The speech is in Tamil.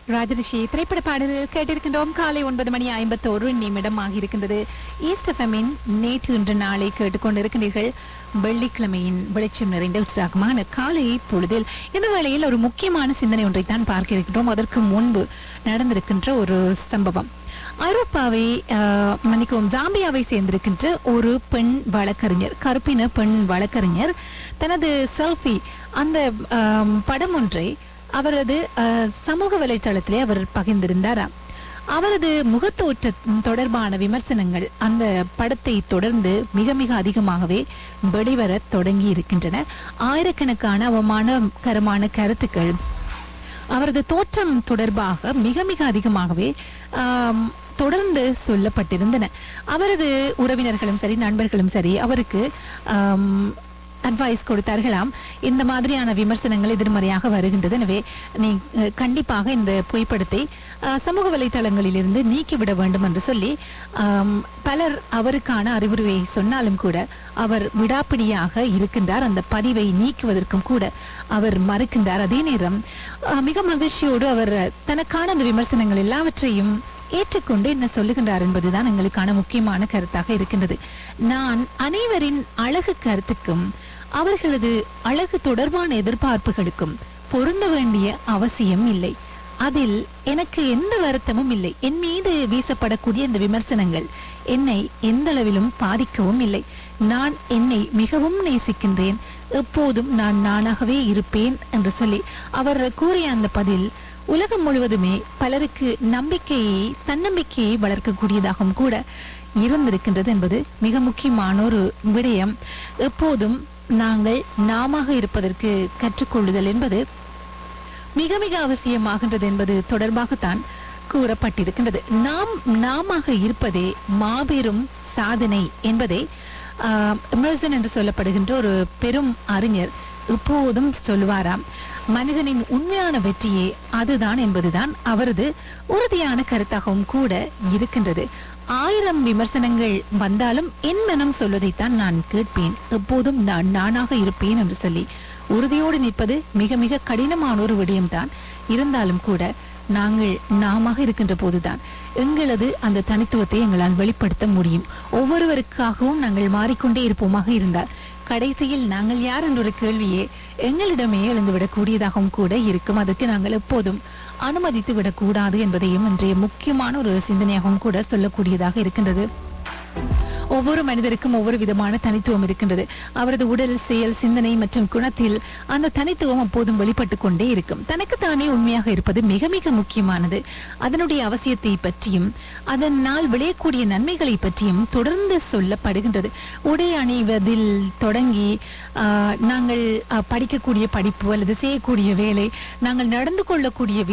ராஜரிஷி திரைப்பட பாடல்கள் கேட்டிருக்கின்றோம் காலை ஒன்பது மணி ஐம்பத்தோரு நிமிடம் ஆகியிருக்கின்றது ஈஸ்ட் எஃப்எம்மின் நேற்று இன்று நாளை கேட்டுக்கொண்டிருக்கின்றீர்கள் வெள்ளிக்கிழமையின் வெளிச்சம் நிறைந்த உற்சாகமான காலை பொழுதில் இந்த வேளையில் ஒரு முக்கியமான சிந்தனை ஒன்றை தான் பார்க்க இருக்கின்றோம் அதற்கு முன்பு நடந்திருக்கின்ற ஒரு சம்பவம் ஐரோப்பாவை ஆஹ், மன்னிக்கவும் ஜாம்பியாவை சேர்ந்திருக்கின்ற ஒரு பெண் வழக்கறிஞர் கருப்பின பெண் வழக்கறிஞர் தனது செல்ஃபி அந்த ஆம், படம் ஒன்றை அவரது அஹ், சமூக வலைத்தளத்திலே அவர் பகிர்ந்திருந்தாராம் அவரது முகத்தோற்ற தொடர்பான விமர்சனங்கள் அந்த படத்தை தொடர்ந்து மிக மிக அதிகமாகவே வெளிவர தொடங்கி இருக்கின்றன ஆயிரக்கணக்கான அவமானகரமான கருத்துக்கள் அவரது தோற்றம் தொடர்பாக மிக மிக அதிகமாகவே ஆம், தொடர்ந்து சொல்லப்பட்டிருந்தன அவரது உறவினர்களும் சரி நண்பர்களும் சரி அவருக்கு ஆம், அட்வைஸ் கொடுத்தார்களாம் இந்த மாதிரியான விமர்சனங்கள் எதிர்மறையாக வருகின்றது எனவே நீ அஹ், கண்டிப்பாக இந்த புகைப்படத்தை அஹ், சமூக வலைத்தளங்களிலிருந்து நீக்கிவிட வேண்டும் என்று சொல்லி ஆம், பலர் அவருக்கான அறிவுரையை சொன்னாலும் கூட அவர் விடாப்பிடியாக இருக்கின்றார் அந்த பதிவை நீக்குவதற்கும் கூட அவர் மறுக்கின்றார் அதே நேரம் அஹ், மிக மகிழ்ச்சியோடு அவர் தனக்கான அந்த விமர்சனங்கள் எல்லாவற்றையும் ஏற்றுக்கொண்டு என்ன சொல்லுகின்றார் என்பதுதான் எங்களுக்கான முக்கியமான கருத்தாக இருக்கின்றது நான் அனைவரின் அழகு கருத்துக்கும் அவர்களது அழகு தொடர்பான எதிர்பார்ப்புகளுக்கும் பொருந்த வேண்டிய அவசியம் இல்லை அதில் எனக்கு எந்த வருத்தமும் இல்லை என் மீது வீசப்படக்கூடிய இந்த விமர்சனங்கள் என்னை எந்த அளவிலும் பாதிக்கவும் இல்லை நான் என்னை மிகவும் நேசிக்கின்றேன் எப்போதும் நான் நானாகவே இருப்பேன் என்று சொல்லி அவர் கூறிய அந்த பதில் உலகம் முழுவதுமே பலருக்கு நம்பிக்கையை தன்னம்பிக்கையை வளர்க்கக்கூடியதாகவும் கூட இருந்திருக்கின்றது என்பது மிக முக்கியமான ஒரு விடயம் எப்போதும் நாங்கள் நாமாக இருப்பதற்கு கற்றுக்கொள்ளுதல் என்பது மிக மிக அவசியமாகின்றது என்பது தொடர்பாகத்தான் கூறப்பட்டிருக்கின்றது நாம் நாமாக இருப்பதே மாபெரும் சாதனை என்பதை எமர்சன் என்று சொல்லப்படுகின்ற ஒரு பெரும் அறிஞர் எப்போதும் சொல்லுவாராம் மனிதனின் உண்மையான வெற்றியே அதுதான் என்பதுதான் அவரது உறுதியான கருத்தாகவும் கூட இருக்கின்றது ஆயிரம் விமர்சனங்கள் வந்தாலும் என் மனம் சொல்வதைத்தான் நான் கேட்பேன் எப்போதும் நான் நானாக இருப்பேன் என்று சொல்லி உறுதியோடு நிற்பது மிக மிக கடினமான ஒரு விடயம்தான் இருந்தாலும் கூட நாங்கள் நாமாக இருக்கின்ற போதுதான் எங்களது அந்த தனித்துவத்தை எங்களால் வெளிப்படுத்த முடியும் ஒவ்வொருவருக்காகவும் நாங்கள் மாறிக்கொண்டே இருப்போமாக இருந்தால் கடைசியில் நாங்கள் யார் என்ற ஒரு கேள்வியே எங்களிடமே எழுந்துவிடக்கூடியதாகவும் கூட இருக்கும் அதற்கு நாங்கள் எப்போதும் அனுமதித்து விடக்கூடாது என்பதையும் இன்றைய முக்கியமான ஒரு சிந்தனையாகவும் கூட சொல்லக்கூடியதாக இருக்கின்றது ஒவ்வொரு மனிதருக்கும் ஒவ்வொரு விதமான தனித்துவம் இருக்கின்றது அவரது உடல் செயல் சிந்தனை மற்றும் குணத்தில் அந்த தனித்துவம் அப்போதும் வெளிப்பட்டுக் கொண்டே இருக்கும் தனக்குத்தானே உண்மையாக இருப்பது மிக மிக முக்கியமானது அதனுடைய அவசியத்தை பற்றியும் அதனால் விளையக்கூடிய நன்மைகளை பற்றியும் தொடர்ந்து சொல்லப்படுகின்றது உடை அணிவதில் தொடங்கி ஆஹ், நாங்கள் ஆஹ், படிக்கக்கூடிய படிப்பு அல்லது செய்யக்கூடிய வேலை நாங்கள் நடந்து கொள்ளக்கூடிய